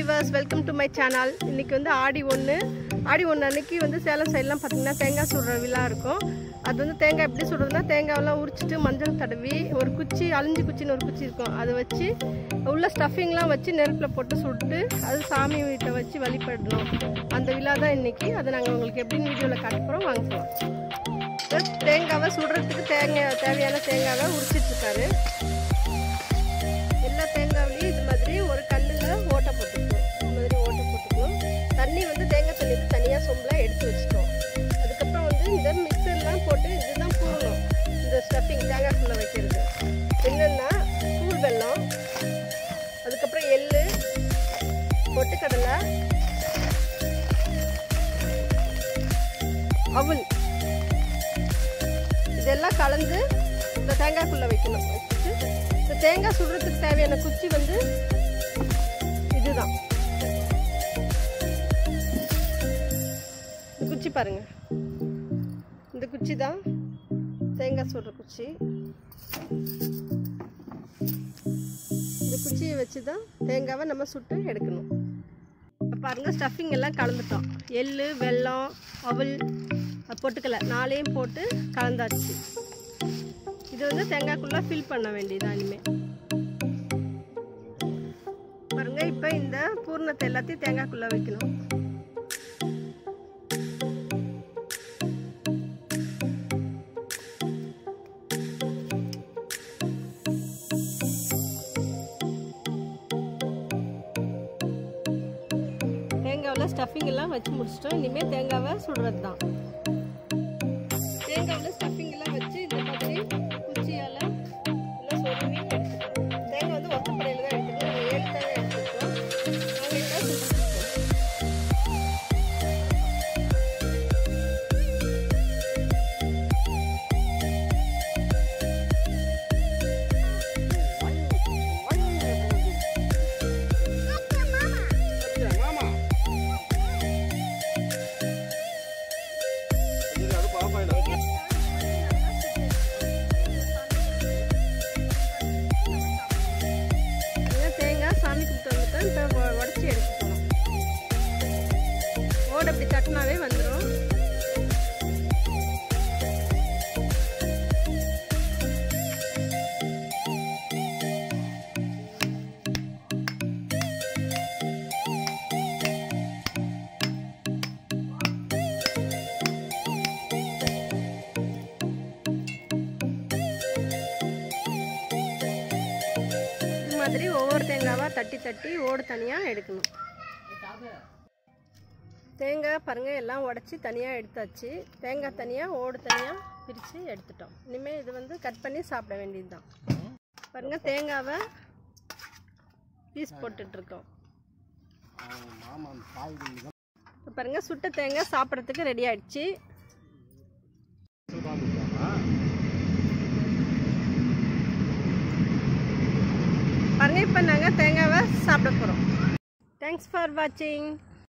viewers welcome to my channel இன்னைக்கு வந்து ஆடி ஒன்று ஆடி ஒன்று அன்னைக்கு வந்து சேலம் சைட்லாம் பார்த்தீங்கன்னா தேங்காய் சுடுற விழா இருக்கும் அது வந்து தேங்காய் எப்படி சுடுறதுனா தேங்காயெல்லாம் உரிச்சிட்டு மஞ்சள் தடவி ஒரு குச்சி அழிஞ்சு குச்சின்னு ஒரு குச்சி இருக்கும் அதை வச்சு உள்ள ஸ்டஃபிங்லாம் வச்சு நெருப்பில் போட்டு சுட்டு அது சாமி வீட்டை வச்சு வழிபடணும் அந்த விழா தான் இன்னைக்கு அதை நாங்கள் உங்களுக்கு எப்படின்னு வீடியோவில் காட்ட போகிறோம் வாங்கிக்கலாம் தேங்காவை சுடுறதுக்கு தேங்காய் தேவையான தேங்காவை உரிச்சிட்டு இருக்காரு எல்லா தேங்காவிலையும் இது மாதிரி ஒரு கல்லில் ஓட்டை போட்டுக்கணும் இது மாதிரி ஓட்டை போட்டுக்கணும் தண்ணி வந்து தேங்காய் தண்ணி தனியாக சொம்பில் எடுத்து வச்சுட்டோம் அதுக்கப்புறம் வந்து இந்த மிக்சர்லாம் போட்டு இதுதான் பூரணும் இந்த ஸ்டஃபிங் தேங்காய்க்குள்ளே வைக்கிறது என்னென்னா தூள் வெல்லம் அதுக்கப்புறம் எள்ளு பொட்டுக்கடலை அவல் இதெல்லாம் கலந்து இந்த தேங்காய்க்குள்ளே வைக்கணும் வச்சுட்டு இந்த தேங்காய் சுடுறதுக்கு தேவையான குச்சி வந்து இதுதான் இந்த குச்சி பாருங்க இந்த குச்சி தான் தேங்காய் சுடுற குச்சி இந்த குச்சியை வச்சு தான் தேங்காவை நம்ம சுட்டு எடுக்கணும் இப்ப பாருங்க ஸ்டஃபிங் எல்லாம் கலந்துட்டோம் எள்ளு வெல்லம் அவல் பொட்டுக்கலை நாளையும் போட்டு கலந்தாச்சு இது வந்து தேங்காய்க்குள்ளே ஃபில் பண்ண வேண்டியதான் இனிமேல் பாருங்க இப்போ இந்த பூர்ணத்தை எல்லாத்தையும் தேங்காய்க்குள்ளே வைக்கணும் தேங்காவில் ஸ்டஃபிங் எல்லாம் வச்சு முடிச்சிட்டோம் இனிமேல் தேங்காவை சுடுறது தான் தேங்காவில் ஸ்டஃபிங் எல்லாம் வச்சு இந்த மாதிரி குச்சியால் எல்லாம் சொருவி எடுத்துக்கணும் தேங்காய் வந்து ஒத்தப்படையில் தான் எடுத்துக்கணும் நாங்கள் ஏழு தேங்காய் எடுத்துருக்கோம் நாங்கள் இப்போ சுட்டுருக்கோம் இந்த தேங்காய் சாமி கும்பிட்டு வந்துட்டோம் இப்போ உடச்சி எடுக்க போகிறோம் ஓட அப்படி தட்டினாவே வந்துடும் இது மாதிரி ஒவ்வொரு தேங்காவாக தட்டி தட்டி ஓடு தனியாக எடுக்கணும் தேங்காய் பாருங்கள் எல்லாம் உடச்சி தனியாக எடுத்தாச்சு தேங்காய் தனியாக ஓடு தனியாக பிரித்து எடுத்துட்டோம் இனிமேல் இது வந்து கட் பண்ணி சாப்பிட வேண்டியது தான் பாருங்கள் தேங்காவை பீஸ் போட்டுட்ருக்கோம் இப்போ பாருங்கள் சுட்ட தேங்காய் சாப்பிட்றதுக்கு ரெடி ஆயிடுச்சு பாருங்கள் இப்போ நாங்கள் தேங்காவை சாப்பிட போகிறோம் தேங்க்ஸ் ஃபார் வாட்சிங்